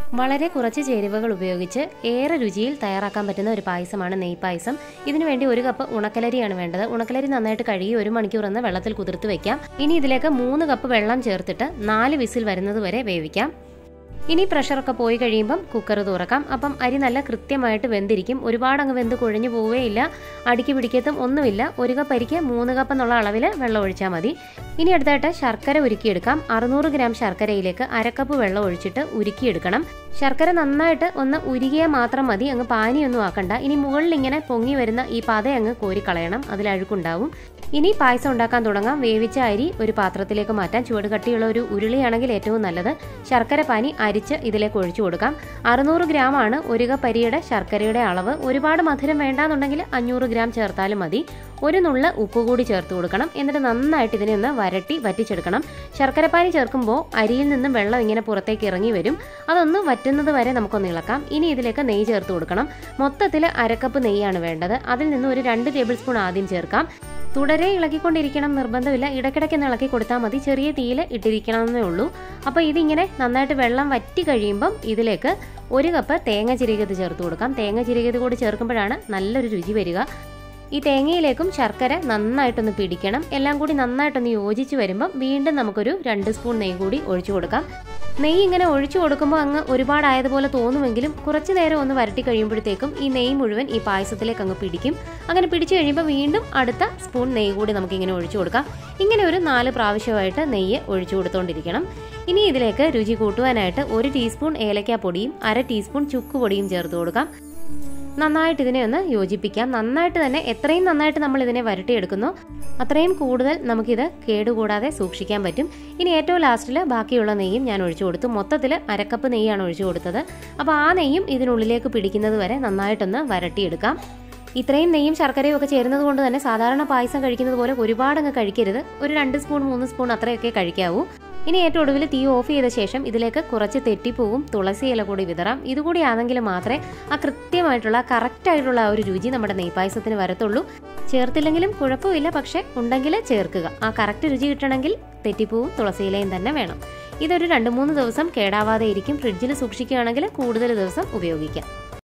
വളരെ കുറച്ച് ചേരുവകൾ ഉപയോഗിച്ച് ഏറെ രുചിയിൽ തയ്യാറാക്കാൻ പറ്റുന്ന ഒരു പായസമാണ് നെയ് പായസം ഇതിനു വേണ്ടി ഒരു കപ്പ് ഉണക്കലരിയാണ് വേണ്ടത് ഉണക്കലരി നന്നായിട്ട് കഴുകി ഒരു മണിക്കൂർ എന്ന് വെള്ളത്തിൽ കുതിർത്ത് വെക്കാം ഇനി ഇതിലേക്ക് മൂന്ന് കപ്പ് വെള്ളം ചേർത്തിട്ട് നാല് വിസിൽ വരുന്നത് വരെ വേവിക്കാം ഇനി പ്രഷറൊക്കെ പോയി കഴിയുമ്പം കുക്കർ തുറക്കാം അപ്പം അരി നല്ല കൃത്യമായിട്ട് വെന്തിരിക്കും ഒരുപാട് അങ്ങ് വെന്ത് കുഴഞ്ഞു പോവുകയില്ല അടുക്കി പിടിക്കത്തും ഒന്നുമില്ല ഒരു കപ്പ് അരിക്ക് മൂന്ന് കപ്പ് എന്നുള്ള അളവിൽ വെള്ളം ഒഴിച്ചാൽ മതി ഇനി അടുത്തായിട്ട് ശർക്കര ഉരുക്കിയെടുക്കാം അറുന്നൂറ് ഗ്രാം ശർക്കരയിലേക്ക് അരക്കപ്പ് വെള്ളം ഒഴിച്ചിട്ട് ഉരുക്കിയെടുക്കണം ശർക്കര നന്നായിട്ട് ഒന്ന് ഉരുകിയാൽ മാത്രം മതി അങ്ങ് പാനിയൊന്നും ആക്കണ്ട ഇനി മുകളിൽ ഇങ്ങനെ പൊങ്ങി വരുന്ന ഈ പത അങ്ങ് കോരിക്കളയണം അതിൽ അഴുക്കുണ്ടാവും ഇനി പായസം ഉണ്ടാക്കാൻ തുടങ്ങാം വേവിച്ച അരി ഒരു പാത്രത്തിലേക്ക് മാറ്റാൻ ചുവട് കട്ടിയുള്ള ഒരു ഉരുളിയാണെങ്കിൽ ഏറ്റവും നല്ലത് ശർക്കര പാനി അരിച്ച് ഇതിലേക്ക് ഒഴിച്ചു കൊടുക്കാം അറുന്നൂറ് ഗ്രാം ആണ് ഒരു കപ്പ് അരിയുടെ ശർക്കരയുടെ അളവ് ഒരുപാട് മധുരം വേണ്ടാന്നുണ്ടെങ്കിൽ അഞ്ഞൂറ് ഗ്രാം ചേർത്താലും മതി ഒരു നുള്ള ഉപ്പ് കൂടി ചേർത്ത് കൊടുക്കണം എന്നിട്ട് നന്നായിട്ട് ഇതിനെ ഒന്ന് വരട്ടി വറ്റിച്ചെടുക്കണം ശർക്കരപ്പാനി ചേർക്കുമ്പോൾ അരിയിൽ നിന്നും വെള്ളം ഇങ്ങനെ പുറത്തേക്ക് ഇറങ്ങി വരും അതൊന്ന് വറ്റുന്നത് വരെ നമുക്കൊന്ന് ഇളക്കാം ഇനി ഇതിലേക്ക് നെയ്യ് ചേർത്ത് കൊടുക്കണം മൊത്തത്തിൽ അരക്കപ്പ് നെയ്യാണ് വേണ്ടത് അതിൽ നിന്ന് ഒരു രണ്ട് ടേബിൾ സ്പൂൺ ആദ്യം ചേർക്കാം തുടരെ ഇളക്കിക്കൊണ്ടിരിക്കണം നിർബന്ധമില്ല ഇടയ്ക്കിടയ്ക്ക് ഒന്ന് ഇളക്കി കൊടുത്താൽ മതി ചെറിയ തീയിൽ ഇട്ടിരിക്കണമെന്നേ ഉള്ളൂ അപ്പോൾ ഇതിങ്ങനെ നന്നായിട്ട് വെള്ളം വറ്റി കഴിയുമ്പം ഇതിലേക്ക് ഒരു കപ്പ് തേങ്ങ ചിരകിയത് ചേർത്ത് കൊടുക്കാം തേങ്ങ ചിരകിയത് കൂടി ചേർക്കുമ്പോഴാണ് നല്ലൊരു രുചി വരിക ഈ തേങ്ങയിലേക്കും ശർക്കര നന്നായിട്ടൊന്ന് പിടിക്കണം എല്ലാം കൂടി നന്നായിട്ടൊന്ന് യോജിച്ച് വരുമ്പം വീണ്ടും നമുക്കൊരു രണ്ട് സ്പൂൺ നെയ്യ് കൂടി ഒഴിച്ചു കൊടുക്കാം നെയ്യ് ഇങ്ങനെ ഒഴിച്ചു കൊടുക്കുമ്പോൾ അങ്ങ് ഒരുപാടായതുപോലെ തോന്നുമെങ്കിലും കുറച്ച് നേരം ഒന്ന് വരട്ടി കഴിയുമ്പോഴത്തേക്കും ഈ നെയ്യ് മുഴുവൻ ഈ പായസത്തിലേക്ക് അങ്ങ് പിടിക്കും അങ്ങനെ പിടിച്ചു കഴിയുമ്പോൾ വീണ്ടും അടുത്ത സ്പൂൺ നെയ്യ് കൂടി നമുക്ക് ഇങ്ങനെ ഒഴിച്ചു കൊടുക്കാം ഇങ്ങനെ ഒരു നാല് പ്രാവശ്യമായിട്ട് നെയ്യ് ഒഴിച്ചു കൊടുത്തുകൊണ്ടിരിക്കണം ഇനി ഇതിലേക്ക് രുചി കൂട്ടുവാനായിട്ട് ഒരു ടീസ്പൂൺ ഏലക്കാപ്പൊടിയും അര ടീസ്പൂൺ ചുക്കുപൊടിയും ചേർത്ത് കൊടുക്കാം നന്നായിട്ട് ഇതിനെ ഒന്ന് യോജിപ്പിക്കാം നന്നായിട്ട് തന്നെ എത്രയും നന്നായിട്ട് നമ്മൾ ഇതിനെ വരട്ടിയെടുക്കുന്നോ അത്രയും കൂടുതൽ നമുക്കിത് കേടുകൂടാതെ സൂക്ഷിക്കാൻ പറ്റും ഇനി ഏറ്റവും ലാസ്റ്റിൽ ബാക്കിയുള്ള നെയ്യും ഞാൻ ഒഴിച്ചു കൊടുത്തു മൊത്തത്തിൽ അരക്കപ്പ് നെയ്യാണ് ഒഴിച്ചു കൊടുത്തത് അപ്പോൾ ആ നെയ്യും ഇതിനുള്ളിലേക്ക് പിടിക്കുന്നത് വരെ നന്നായിട്ടൊന്ന് വരട്ടിയെടുക്കാം ഇത്രയും നെയ്യും ശർക്കരയും ഒക്കെ ചേരുന്നത് കൊണ്ട് തന്നെ സാധാരണ പായസം കഴിക്കുന്നത് പോലെ ഒരുപാട് അങ്ങ് കഴിക്കരുത് ഒരു രണ്ട് സ്പൂൺ മൂന്ന് സ്പൂൺ അത്രയൊക്കെ കഴിക്കാവൂ ഇനി ഏറ്റവും ഒടുവിൽ തീ ഓഫ് ചെയ്ത ശേഷം ഇതിലേക്ക് കുറച്ച് തെറ്റിപ്പൂവും തുളസി ഇല കൂടി വിതറാം ഇതുകൂടി ആണെങ്കിൽ മാത്രമേ ആ കൃത്യമായിട്ടുള്ള കറക്റ്റ് ആയിട്ടുള്ള ആ ഒരു രുചി നമ്മുടെ നെയ്പായസത്തിന് വരത്തുള്ളൂ ചേർത്തില്ലെങ്കിലും കുഴപ്പമില്ല പക്ഷെ ഉണ്ടെങ്കിൽ ചേർക്കുക ആ കറക്റ്റ് രുചി കിട്ടണമെങ്കിൽ തെറ്റിപ്പൂവും തുളസി ഇലയും തന്നെ വേണം ഇതൊരു രണ്ട് മൂന്ന് ദിവസം കേടാവാതെ ഇരിക്കും ഫ്രിഡ്ജിൽ സൂക്ഷിക്കുകയാണെങ്കിൽ കൂടുതൽ ദിവസം ഉപയോഗിക്കാം